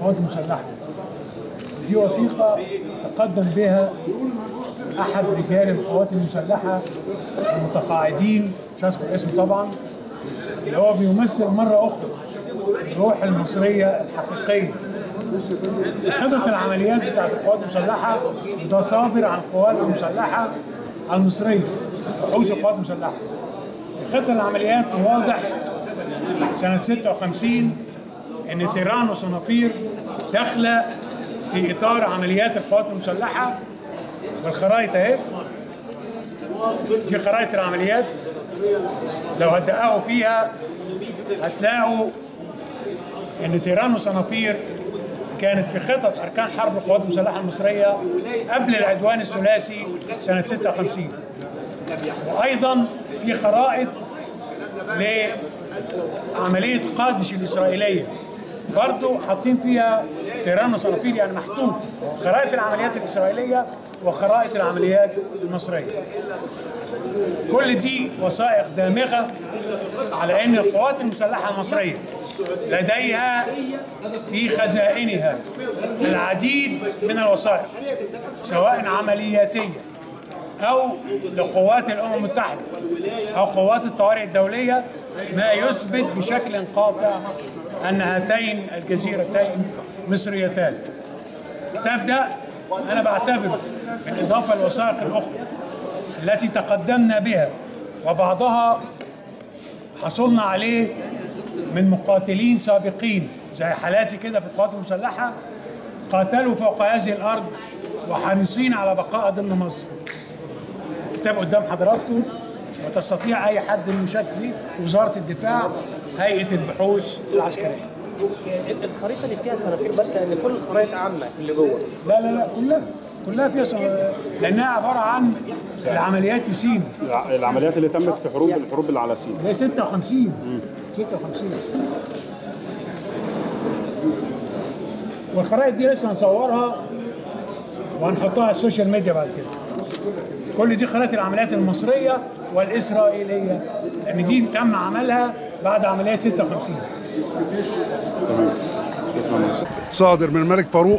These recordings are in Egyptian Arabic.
القوات المسلحة دي وثيقة تقدم بها أحد رجال القوات المسلحة المتقاعدين مش هذكر اسمه طبعا اللي هو بيمثل مرة أخرى الروح المصرية الحقيقية خطط العمليات بتاعت القوات المسلحة ده صادر عن القوات المسلحة المصرية وحوش القوات المسلحة في خطة العمليات واضح سنة 56 إن تيران وصنافير داخلة في إطار عمليات القوات المسلحة والخرائط أهي دي خرائط العمليات لو هتدققوا فيها هتلاقوا ان تيران وصنافير كانت في خطط اركان حرب القوات المسلحه المصريه قبل العدوان الثلاثي سنه 56 وايضا في خرائط لعمليه قادش الاسرائيليه برضو حاطين فيها تيران وصنافير يعني محطوط خرائط العمليات الاسرائيليه وخرائط العمليات المصريه كل دي وثائق دامغه على ان القوات المسلحه المصريه لديها في خزائنها العديد من الوثائق سواء عملياتيه او لقوات الامم المتحده او قوات الطوارئ الدوليه ما يثبت بشكل قاطع ان هاتين الجزيرتين مصريتان الكتاب ده انا بعتبره بالاضافه للوثائق الاخرى التي تقدمنا بها وبعضها حصلنا عليه من مقاتلين سابقين زي حالاتي كده في القوات المسلحة قاتلوا فوق هذه الأرض وحريصين على بقاء ضمن مصر كتاب قدام حضراتكم وتستطيع أي حد انه يشارك فيه وزارة الدفاع هيئة البحوث العسكرية الخريطه اللي فيها صنافير بس لان كل الخرائط عامه اللي جوه لا لا لا كلها كلها فيها صن- لأنها عبارة عن العمليات في سينا الع- العمليات اللي تمت في حروب الحروب اللي على سيناء هي 56 56 والخرائط دي لسه هنصورها وهنحطها على السوشيال ميديا بعد كده كل دي خرائط العمليات المصرية والإسرائيلية لأن دي تم عملها بعد عمليات 56 صادر من الملك فاروق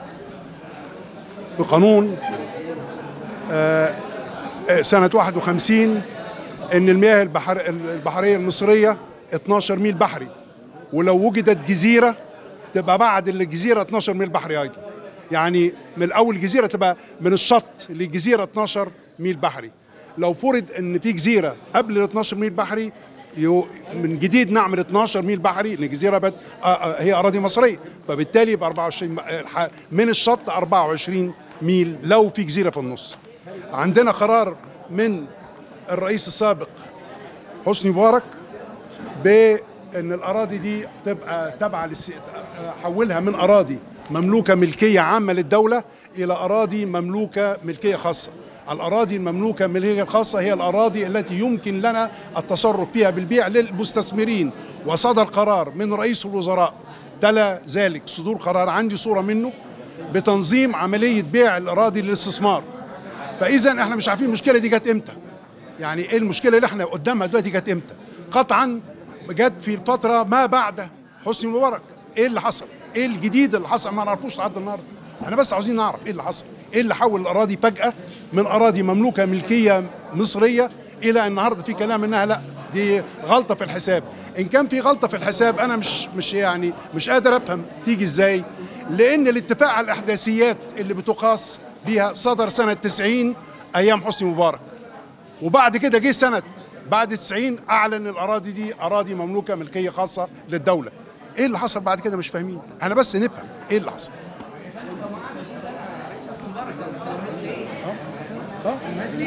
بقانون آه، آه، سنة 51 إن المياه البحر البحرية المصرية 12 ميل بحري ولو وجدت جزيرة تبقى بعد الجزيرة 12 ميل بحري أيضا يعني من أول جزيرة تبقى من الشط للجزيرة 12 ميل بحري لو فرض إن في جزيرة قبل ال 12 ميل بحري يو- من جديد نعمل 12 ميل بحري لان الجزيره بقت آه، آه، هي اراضي مصريه فبالتالي يبقى 24 م- الح- من الشط 24 ميل لو في جزيره في النص عندنا قرار من الرئيس السابق حسني مبارك بان الاراضي دي تبقى تابعه للس... حولها من اراضي مملوكه ملكيه عامه للدوله الى اراضي مملوكه ملكيه خاصه الاراضي المملوكه ملكيه خاصه هي الاراضي التي يمكن لنا التصرف فيها بالبيع للمستثمرين وصدر قرار من رئيس الوزراء تلا ذلك صدور قرار عندي صوره منه بتنظيم عمليه بيع الاراضي للاستثمار فاذا احنا مش عارفين المشكله دي جت امتى يعني ايه المشكله اللي احنا قدامها دلوقتي جت امتى قطعا جت في الفتره ما بعد حسني مبارك ايه اللي حصل ايه الجديد اللي حصل ما نعرفوش لحد النهارده احنا بس عاوزين نعرف ايه اللي حصل ايه اللي حول الاراضي فجاه من اراضي مملوكه ملكيه مصريه الى النهارده في كلام انها لا دي غلطه في الحساب ان كان في غلطه في الحساب انا مش مش يعني مش قادر افهم تيجي ازاي لان الاتفاق على الاحداثيات اللي بتقاس بيها صدر سنه 90 ايام حسني مبارك وبعد كده جه سنه بعد 90 اعلن الاراضي دي اراضي مملوكه ملكيه خاصه للدوله ايه اللي حصل بعد كده مش فاهمين احنا بس نفهم ايه اللي حصل آه. آه.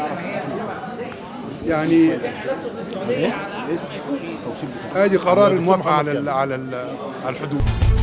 يعني ادي قرار الموافقه على ال- على ال- على الحدود